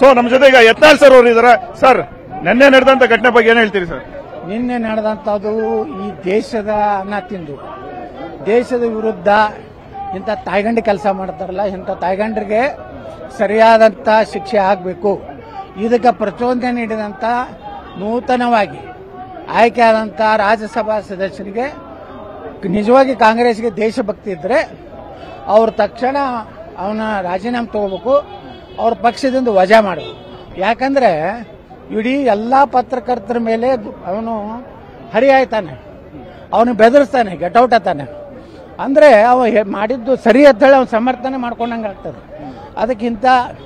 so ನಮ್ಮ ಜೊತೆ ಈಗ ಯತ್ನಾಳ್ ಸರ್ ಅವರು ಇದಾರೆ ಸರ್ ನಿನ್ನೆ ನಡೆದಂತ ಘಟನೆ ಬಗ್ಗೆ ಏನ್ ಹೇಳ್ತೀರಿ ಸರ್ ನಿನ್ನೆ ನಡೆದಂಥದ್ದು ಈ ದೇಶದ ಅನ್ನ ತಿಂದು ದೇಶದ ವಿರುದ್ಧ ಇಂಥ ತಾಯ್ಗಂಡಿ ಕೆಲಸ ಮಾಡ್ತಾರಲ್ಲ ಇಂಥ ತಾಯ್ಗಂಡ್ರಿಗೆ ಸರಿಯಾದಂಥ ಶಿಕ್ಷೆ ಆಗಬೇಕು ಇದಕ್ಕೆ ಪ್ರಚೋದನೆ ನೀಡಿದಂಥ ನೂತನವಾಗಿ ಆಯ್ಕೆಯಾದಂಥ ರಾಜ್ಯಸಭಾ ಸದಸ್ಯರಿಗೆ ನಿಜವಾಗಿ ಕಾಂಗ್ರೆಸ್ಗೆ ದೇಶಭಕ್ತಿ ಇದ್ದರೆ ಅವ್ರು ತಕ್ಷಣ ಅವನ ರಾಜೀನಾಮೆ ತಗೋಬೇಕು ಅವ್ರ ಪಕ್ಷದಿಂದ ವಜಾ ಮಾಡಬೇಕು ಯಾಕಂದ್ರೆ ಇಡೀ ಎಲ್ಲ ಪತ್ರಕರ್ತರ ಮೇಲೆ ಅವನು ಹರಿಯಾಯ್ತಾನೆ ಅವನು ಬೆದರಿಸ್ತಾನೆ ಗೆಟೌಟ್ ಆತಾನೆ ಅಂದ್ರೆ ಅವ ಹೆ- ಮಾಡಿದ್ದು ಸರಿ ಅಂತೇಳಿ ಅವ್ನು ಸಮರ್ಥನೆ ಮಾಡ್ಕೊಂಡಂಗೆ ಆಗ್ತದೆ ಅದಕ್ಕಿಂತ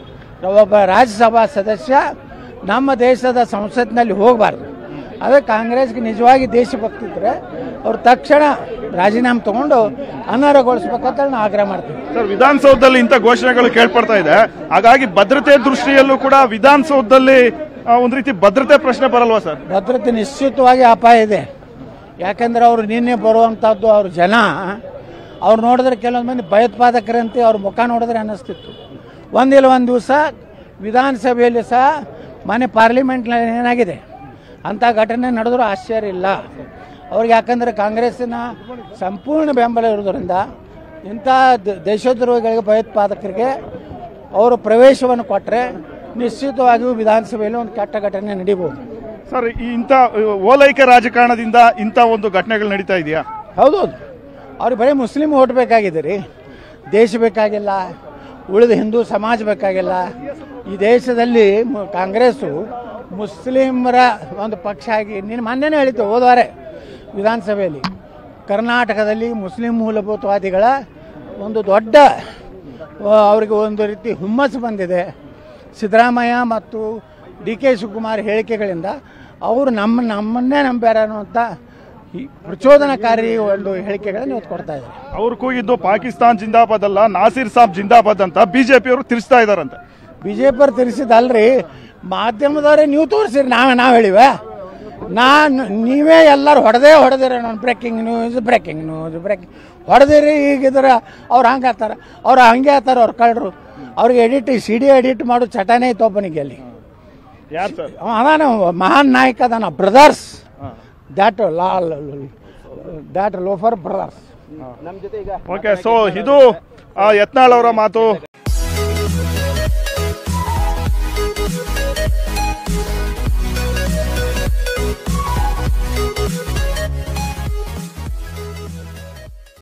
ಒಬ್ಬ ರಾಜ್ಯಸಭಾ ಸದಸ್ಯ ನಮ್ಮ ದೇಶದ ಸಂಸತ್ನಲ್ಲಿ ಹೋಗಬಾರ್ದು ಅದೇ ಕಾಂಗ್ರೆಸ್ಗೆ ನಿಜವಾಗಿ ದೇಶಭಕ್ತಿ ಇದ್ರೆ ಅವ್ರು ತಕ್ಷಣ ರಾಜೀನಾಮೆ ತಗೊಂಡು ಅನರ್ಹಗೊಳಿಸ್ಬೇಕಂತ ನಾವು ಆಗ್ರಹ ಮಾಡ್ತೀವಿ ಸರ್ ವಿಧಾನಸೌಧದಲ್ಲಿ ಇಂಥ ಘೋಷಣೆಗಳು ಕೇಳ್ಪಡ್ತಾ ಇದೆ ಹಾಗಾಗಿ ಭದ್ರತೆ ದೃಷ್ಟಿಯಲ್ಲೂ ಕೂಡ ವಿಧಾನಸೌಧದಲ್ಲಿ ಆ, ಒಂದ್ ರೀತಿ ಭದ್ರತೆ ಪ್ರಶ್ನೆ ಬರಲ್ವಾ ಸರ್ ಭದ್ರತೆ ನಿಶ್ಚಿತವಾಗಿ ಅಪಾಯ ಇದೆ ಯಾಕಂದ್ರೆ ಅವರು ನಿನ್ನೆ ಬರುವಂಥದ್ದು ಅವ್ರ ಜನ ಅವ್ರು ನೋಡಿದ್ರೆ ಕೆಲವೊಂದು ಮಂದಿ ಭಯೋತ್ಪಾದಕರಂತೆ ಅವ್ರ ಮುಖ ನೋಡಿದ್ರೆ ಅನ್ನಿಸ್ತಿತ್ತು ಒಂದಿಲ್ಲ ಒಂದು ದಿವಸ ವಿಧಾನಸಭೆಯಲ್ಲಿ ಸಹ ಮನೆ ಪಾರ್ಲಿಮೆಂಟ್ನಲ್ಲಿ ಏನಾಗಿದೆ ಅಂಥ ಘಟನೆ ನಡೆದರೂ ಆಶ್ಚರ್ಯ ಇಲ್ಲ ಅವ್ರಿಗೆ ಯಾಕಂದರೆ ಕಾಂಗ್ರೆಸ್ಸಿನ ಸಂಪೂರ್ಣ ಬೆಂಬಲ ಇರೋದ್ರಿಂದ ಇಂಥ ದ- ದೇಶದ್ರೋಹಿಗಳಿಗೆ ಭಯೋತ್ಪಾದಕರಿಗೆ ಅವರು ಪ್ರವೇಶವನ್ನು ಕೊಟ್ಟರೆ ನಿಶ್ಚಿತವಾಗಿಯೂ ವಿಧಾನಸಭೆಯಲ್ಲಿ ಒಂದು ಕೆಟ್ಟ ಘಟನೆ ನಡೀಬೋದು ಸರ್ ಈ ಇಂಥ ಓಲೈಕೆ ರಾಜಕಾರಣದಿಂದ ಇಂಥ ಒಂದು ಘಟನೆಗಳು ನಡೀತಾ ಇದೆಯಾ ಹೌದೌದು ಅವ್ರಿಗೆ ಬರೀ ಮುಸ್ಲಿಂ ಓಟ್ ಬೇಕಾಗಿದೆ ರೀ ದೇಶ ಬೇಕಾಗಿಲ್ಲ ಉಳಿದ ಹಿಂದೂ ಸಮಾಜ ಬೇಕಾಗಿಲ್ಲ ಈ ದೇಶದಲ್ಲಿ ಮ- ಕಾಂಗ್ರೆಸ್ಸು ಮುಸ್ಲಿಮರ ಒಂದು ಪಕ್ಷ ಆಗಿ ನೀನು ಮೊನ್ನೆನೇ ಹೇಳಿದ್ದು ಹೋದವಾರೆ ವಿಧಾನಸಭೆಯಲ್ಲಿ ಕರ್ನಾಟಕದಲ್ಲಿ ಮುಸ್ಲಿಂ ಮೂಲಭೂತವಾದಿಗಳ ಒಂದು ದೊಡ್ಡ ಆ, ಅವರಿಗೆ ಒಂದು ರೀತಿ ಹುಮ್ಮಸ್ಸು ಬಂದಿದೆ ಸಿದ್ದರಾಮಯ್ಯ ಮತ್ತು ಡಿ ಕೆ ಶಿವಕುಮಾರ್ ಹೇಳಿಕೆಗಳಿಂದ ಅವರು ನಮ್ಮ ನಮ್ಮನ್ನೇ ನಂಬ್ಯಾರ ಅನ್ನುವಂಥ ಈ ಪ್ರಚೋದನಕಾರಿ ಒಂದು ಹೇಳಿಕೆಗಳನ್ನು ಇವತ್ತು ಕೊಡ್ತಾ ಇದ್ದಾರೆ ಅವ್ರು ಕೂಗಿದ್ದು ಪಾಕಿಸ್ತಾನ್ ಜಿಂದಾಬಾದ್ ಅಲ್ಲ ನಾಸೀರ್ ಸಾಬ್ ಜಿಂದಾಬಾದ್ ಅಂತ ಬಿಜೆಪಿ ಅವರು ತಿಳಿಸ್ತಾ ಇದಾರಂತೆ ಬಿಜೆಪಿ ತಿರ್ಸಿದಲ್ರಿ ಮಾಧ್ಯಮದವರೇ ನೀವು ತೋರಿಸಿರಿ ನಾವೇ ನಾವು ಹೇಳಿವೆ ನಾನು ನೀವೇ ಎಲ್ಲರೂ ಹೊಡೆದೇ ಹೊಡೆದಿರ ನಾನು breaking news breaking news breaking ಹೊಡೆದಿರಿ ಈಗಿದ್ರೆ ಅವ್ರು ಹಂಗೆ ಆತಾರ ಅವ್ರು ಹಂಗೆ ಆತಾರ ಅವ್ರು ಕಳ್ಳರು ಅವ್ರಿಗೆ ಎಡಿಟ್ ಸಿ ಡಿ ಎಡಿಟ್ ಮಾಡೋ ಚಟನೇ ಇತ್ತು ಒಬ್ಬನಿಗೆ ಅಲ್ಲಿ ಯಾರು ಸರ್ ಅವ ಅದಾನ ಮಹಾನ್ ನಾಯಕ ಅದಾನ ಬ್ರದರ್ಸ್ ದ್ಯಾಟ್ ಲಾಲ್ that loafer brothers okay so ಇದು ಆ, ಯತ್ನಾಳ್ ಅವರ ಮಾತು